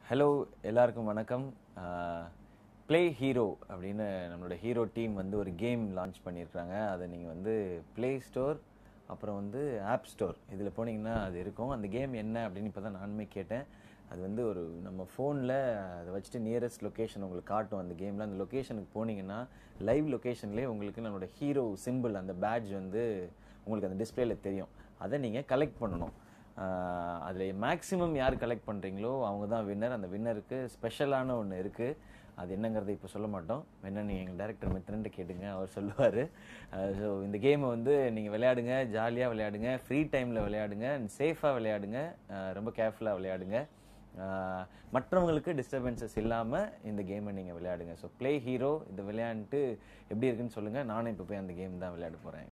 hello எல்லாருக்கும் வணக்கம் play hero அப்படின்னு நம்மளோட ஹீரோ டீம் வந்து ஒரு கேம் லான்ச் பண்ணியிருக்காங்க அதை நீங்கள் வந்து ப்ளே ஸ்டோர் அப்புறம் வந்து ஆப் ஸ்டோர் இதில் போனீங்கன்னா அது இருக்கும் அந்த கேம் என்ன அப்படின்னு இப்போ தான் நானுமே கேட்டேன் அது வந்து ஒரு நம்ம ஃபோனில் அதை வச்சுட்டு நியரஸ்ட் லொக்கேஷன் உங்களுக்கு காட்டும் அந்த கேமில் அந்த லொக்கேஷனுக்கு போனீங்கன்னா லைவ் லொக்கேஷன்லேயே உங்களுக்கு நம்மளோட ஹீரோ சிம்பிள் அந்த பேட்ஜ் வந்து உங்களுக்கு அந்த டிஸ்பிளேல தெரியும் அதை நீங்கள் கலெக்ட் பண்ணணும் அதில் மேக்ஸிமம் யார் கலெக்ட் பண்ணுறீங்களோ அவங்க தான் வின்னர் அந்த வின்னருக்கு ஸ்பெஷலான ஒன்று இருக்குது அது என்னங்கிறத இப்போ சொல்ல மாட்டோம் வேணா நீங்கள் எங்கள் டேரக்டர் மித்ரன்ட்டு கேட்டுங்க அவர் சொல்லுவார் ஸோ இந்த கேமை வந்து நீங்கள் விளையாடுங்க ஜாலியாக விளையாடுங்க ஃப்ரீ டைமில் விளையாடுங்க சேஃபாக விளையாடுங்க அஹ் ரொம்ப கேர்ஃபுல்லாக விளையாடுங்க அஹ் மற்றவங்களுக்கு டிஸ்டர்பன்சஸ் இல்லாமல் இந்த கேமை நீங்கள் விளையாடுங்க ஸோ ப்ளே ஹீரோ இந்த விளையாண்டுட்டு எப்படி இருக்குன்னு சொல்லுங்கள் நானும் இப்போ போய் அந்த கேம் தான் விளையாட போகிறேன்